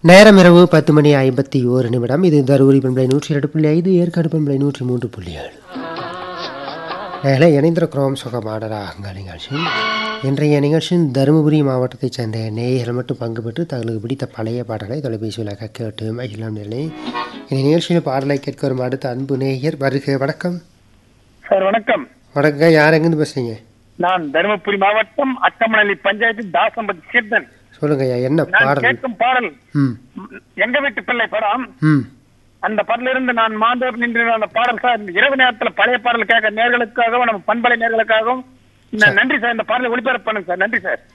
நேரம் இரவு பத்து மணி ஐம்பத்தி ஓரு நிமிடம் இது தருமபுரி பண்பலை நூற்றி இரண்டு புள்ளி ஐந்து ஏற்காடு பண்பலை நூற்றி மூன்று புள்ளி ஏழு நேரில் இணைந்திருக்கிறோம் சுகமான ராகங்கள் நிகழ்ச்சி இன்றைய நிகழ்ச்சியின் தருமபுரி மாவட்டத்தைச் சேர்ந்த நேயர்கள் மட்டும் பங்கு பெற்று தங்களுக்கு பிடித்த பழைய பாடலை தொலைபேசியில் கேட்டு மகிழம் நிலை இந்த நிகழ்ச்சியில் பாடலை கேட்க வரும் அடுத்த அன்பு நேயர் வருக வணக்கம் சார் வணக்கம் வணக்கம் யார் எங்கேருந்து பேசுறீங்க நான் தருமபுரி மாவட்டம் அக்கமணலி பஞ்சாயத்து தாசம்பத் சீர்தன் சொல்லுங்க ஐயா என்ன நான் பாடல் கேட்கும் பாடல் ம் எங்க வீட்டு பிள்ளை படம் ம் அந்த பாடல இருந்து நான் மாந்தோர் நின்று அந்த பாடல் சார் இந்த இரவு நேரத்துல பழைய பாடல் கேட்க நேர்களுக்காகவும் நம்ம பண்பலை நேர்களுக்காகவும் ந- நன்றி சார் இந்த பாடலை ஒளிபரப்பு பண்ணுங்க சார் நன்றி சார்